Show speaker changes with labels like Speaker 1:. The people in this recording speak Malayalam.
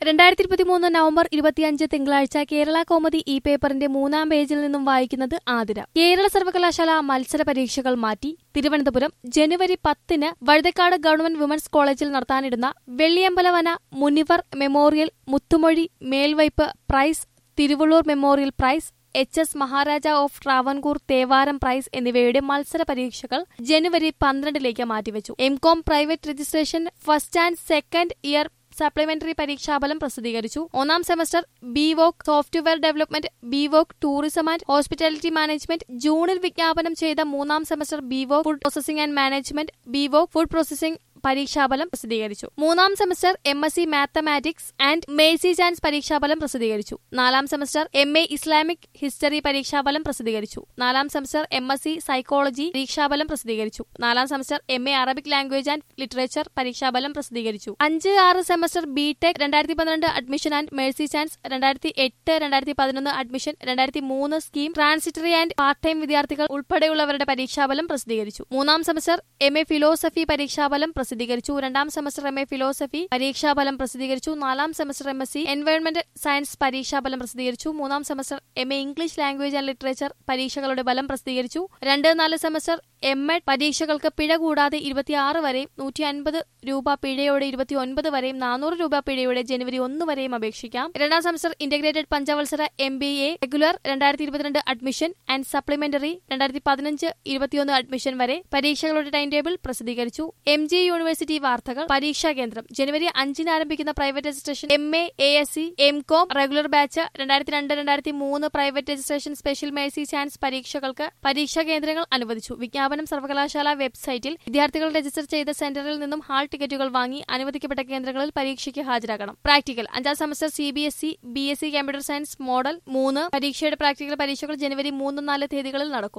Speaker 1: രണ്ടായിരത്തി ഇരുപത്തിമൂന്ന് നവംബർ ഇരുപത്തിയഞ്ച് തിങ്കളാഴ്ച കേരള കോമതി ഈ പേപ്പറിന്റെ മൂന്നാം പേജിൽ നിന്നും വായിക്കുന്നത് ആതിര കേരള സർവകലാശാല മത്സര പരീക്ഷകൾ മാറ്റി തിരുവനന്തപുരം ജനുവരി പത്തിന് വഴുതക്കാട് ഗവൺമെന്റ് വിമൻസ് കോളേജിൽ നടത്താനിരുന്ന വെള്ളിയമ്പലവന മുനിവർ മെമ്മോറിയൽ മുത്തുമൊഴി മേൽവയ്പ് prize Thiruvallur memorial prize H S maharaja of Travancore Thevaram prize എന്നിവയുടെ മത്സര പരീക്ഷകൾ ജനുവരി പന്ത്രണ്ടിലേക്ക് മാറ്റിവെച്ചു M com private registration first and second year supplementary പരീക്ഷാഫലം പ്രസിദ്ധീകരിച്ചു ഒന്നാം semester B voc software development B voc tourism and hospitality management ജൂണിൽ വിജ്ഞാപനം ചെയ്ത മൂന്നാം semester B voc food processing and management B voc food processing പരീക്ഷാഫലം പ്രസിദ്ധീകരിച്ചു മൂന്നാം semester M S C mathematics and mercy chance പരീക്ഷാഫലം പ്രസിദ്ധീകരിച്ചു നാലാം semester M A Islamic history പരീക്ഷാഫലം പ്രസിദ്ധീകരിച്ചു നാലാം semester M S C psychology പരീക്ഷാഫലം പ്രസിദ്ധീകരിച്ചു നാലാം semester M A Arabic language and literature പരീക്ഷാഫലം പ്രസിദ്ധീകരിച്ചു അഞ്ച് ആറ് സെമസ്റ്റർ ബി ടെക് രണ്ടായിരത്തി പന്ത്രണ്ട് അഡ്മിഷൻ ആൻഡ് മേഴ്സി ചാൻസ് രണ്ടായിരത്തി എട്ട് രണ്ടായിരത്തി പതിനൊന്ന് അഡ്മിഷൻ രണ്ടായിരത്തി മൂന്ന് scheme transitory and part time വിദ്യാർത്ഥികൾ ഉൾപ്പെടെയുള്ളവരുടെ പരീക്ഷാഫലം പ്രസിദ്ധീകരിച്ചു മൂന്നാം സെമസ്റ്റർ എം എ ഫിലോസഫി പരീക്ഷാഫലം പ്രസിദ്ധീകരിച്ചു രണ്ടാം സെമസ്റ്റർ എം എ ഫിലോസഫി പരീക്ഷാഫലം പ്രസിദ്ധീകരിച്ചു നാലാം semester M S C environment science പരീക്ഷാഫലം പ്രസിദ്ധീകരിച്ചു മൂന്നാം semester M A English language and literature പരീക്ഷകളുടെ ഫലം പ്രസിദ്ധീകരിച്ചു രണ്ട് നാല് സെമസ്റ്റർ എം എഡ് പരീക്ഷകൾക്ക് പിഴ കൂടാതെ ഇരുപത്തിയാറ് വരെയും നൂറ്റി അൻപത് രൂപ പിഴയോടെ ഇരുപത്തിയൊൻപത് വരെയും നാനൂറ് രൂപ പിഴയോടെ ജനുവരി ഒന്ന് വരെയും അപേക്ഷിക്കാം രണ്ടാം സെമസ്റ്റർ ഇന്റഗ്രേറ്റഡ് പഞ്ചവത്സര എം ബി എ റെഗുലർ രണ്ടായിരത്തി ഇരുപത്തിരണ്ട് അഡ്മിഷൻ ആൻഡ് സപ്ലിമെന്ററി രണ്ടായിരത്തി പതിനഞ്ച് ഇരുപത്തിയൊന്ന് അഡ്മിഷൻ വരെ പരീക്ഷകളുടെ ടൈം ടേബിൾ പ്രസിദ്ധീകരിച്ചു എം ജി യൂണിവേഴ്സിറ്റി വാർത്തകൾ പരീക്ഷാ കേന്ദ്രം ജനുവരി അഞ്ചിന് ആരംഭിക്കുന്ന private registration M A A S C M com regular batch രണ്ടായിരത്തി രണ്ട് രണ്ടായിരത്തി മൂന്ന് private registration special mercy chance പരീക്ഷകൾക്ക് പരീക്ഷാ കേന്ദ്രങ്ങൾ അനുവദിച്ചു വിജ്ഞാപനം സർവകലാശാല വെബ്സൈറ്റിൽ വിദ്യാർത്ഥികൾ രജിസ്റ്റർ ചെയ്ത സെന്ററിൽ നിന്നും ഹാൾ ടിക്കറ്റുകൾ വാങ്ങി അനുവദിക്കപ്പെട്ട കേന്ദ്രങ്ങളിൽ പരീക്ഷയ്ക്ക് ഹാജരാകണം പ്രാക്ടിക്കൽ അഞ്ചാം semester C B S E B S C computer science model മൂന്ന് പരീക്ഷയുടെ പ്രാക്ടിക്കൽ പരീക്ഷകൾ ജനുവരി മൂന്ന് നാല് തീയതികളിൽ നടക്കും